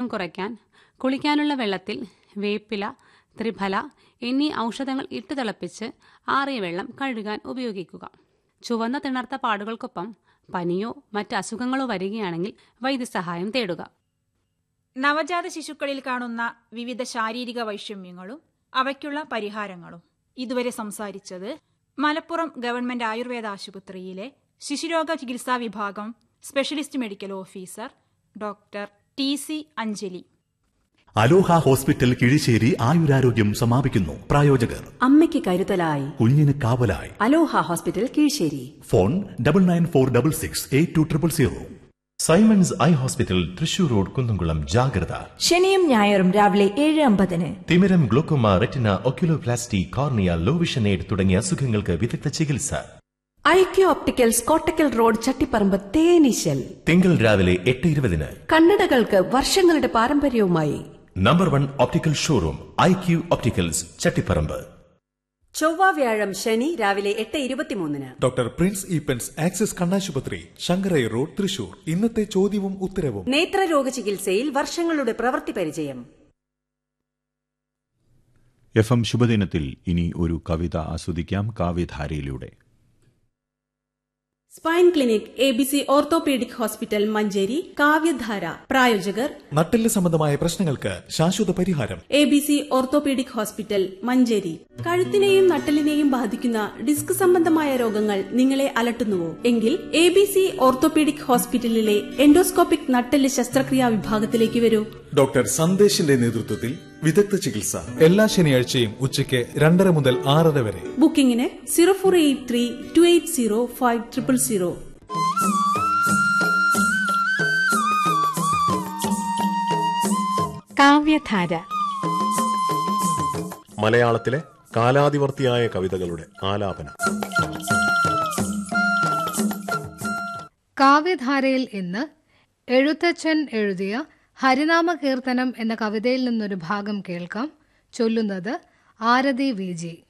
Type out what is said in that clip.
കുറയ്ക്കാൻ കുളിക്കാനുള്ള വെള്ളത്തിൽ വേപ്പില ത്രിഫല എന്നീ ഔഷധങ്ങൾ ഇട്ട് തിളപ്പിച്ച് ആറിയ വെള്ളം കഴുകാൻ ഉപയോഗിക്കുക ചുവന്ന തിണർത്ത പാടുകൾക്കൊപ്പം പനിയോ മറ്റ് അസുഖങ്ങളോ വരികയാണെങ്കിൽ വൈദ്യസഹായം തേടുക നവജാത ശിശുക്കളിൽ കാണുന്ന വിവിധ ശാരീരിക വൈഷമ്യങ്ങളും അവയ്ക്കുള്ള പരിഹാരങ്ങളും ഇതുവരെ സംസാരിച്ചത് മലപ്പുറം ഗവൺമെന്റ് ആയുർവേദ ആശുപത്രിയിലെ ശിശുരോഗ ചികിത്സാ വിഭാഗം specialist medical officer doctor T C Anjali Aloha hospital Kizhisseri ആയുരാരോഗ്യം സമാപിക്കുന്നു പ്രായോജകർ അമ്മയ്ക്ക് കരുതലായി കുഞ്ഞിന് കാവലായി Aloha hospital Kizhisseri phone double nine four double six eight two triple zero Simons eye hospital Thrissur road Kunnamkulam ജാഗ്രത ശനിയും ഞായറും രാവിലെ ഏഴ് അമ്പതിന് തിമിരം glaucoma retina oculoplasty cornea low vision aid തുടങ്ങിയ അസുഖങ്ങൾക്ക് വിദഗ്ധ ചികിത്സ IQ opticals Kottakkal road Chattiparamba തേനീശൽ തിങ്കൾ രാവിലെ എട്ട് ഇരുപതിന് കണ്ണടകൾക്ക് വർഷങ്ങളുടെ പാരമ്പര്യവുമായി number one optical showroom I Q opticals Chattiparamba ചൊവ്വ വ്യാഴം ശനി രാവിലെ എട്ട് ഇരുപത്തിമൂന്നിന് ഡോക്ടർ പ്രിൻസ് ഈപ്പൻസ് ആക്സിസ് കണ്ണാശുപത്രി ശങ്കരൈ റോഡ് തൃശൂർ ഇന്നത്തെ ചോദ്യവും ഉത്തരവും നേത്രരോഗ ചികിത്സയിൽ വർഷങ്ങളുടെ പ്രവൃത്തി പരിചയം എഫ് എം ശുഭദിനത്തിൽ ഇനി ഒരു കവിത ആസ്വദിക്കാം കാവ്യധാരയിലൂടെ spine clinic A B C orthopaedic hospital Manjeri Kavyadhara പ്രായോജകർ നട്ടെല്ല് സംബന്ധമായ പ്രശ്നങ്ങൾക്ക് ശാശ്വത പരിഹാരം A B C orthopaedic hospital Manjeri കഴുത്തിനെയും നട്ടലിനെയും ബാധിക്കുന്ന ഡിസ്ക് സംബന്ധമായ രോഗങ്ങൾ നിങ്ങളെ അലട്ടുന്നുവോ എങ്കിൽ എ ബി സി ഓർത്തോപീഡിക് ഹോസ്പിറ്റലിലെ എൻഡോസ്കോപ്പിക് നട്ടെല്ല് ശസ്ത്രക്രിയാ വിഭാഗത്തിലേക്ക് വരൂ ഡോക്ടർ സന്ദേശിന്റെ നേതൃത്വത്തിൽ വിദഗ്ധ ചികിത്സ എല്ലാ ശനിയാഴ്ചയും ഉച്ചയ്ക്ക് രണ്ടര മുതൽ ആറര വരെ ബുക്കിംഗിന് zero four eight three two eight zero five triple zero Kavyadhara മലയാളത്തിലെ കാലാതിവർത്തിയായ കവിതകളുടെ ആലാപനം കാവ്യധാരയിൽ ഇന്ന് എഴുത്തച്ഛൻ എഴുതിയ ഹരിനാമ കീർത്തനം എന്ന കവിതയിൽ നിന്നൊരു ഭാഗം കേൾക്കാം ചൊല്ലുന്നത് ആരതി വി ജി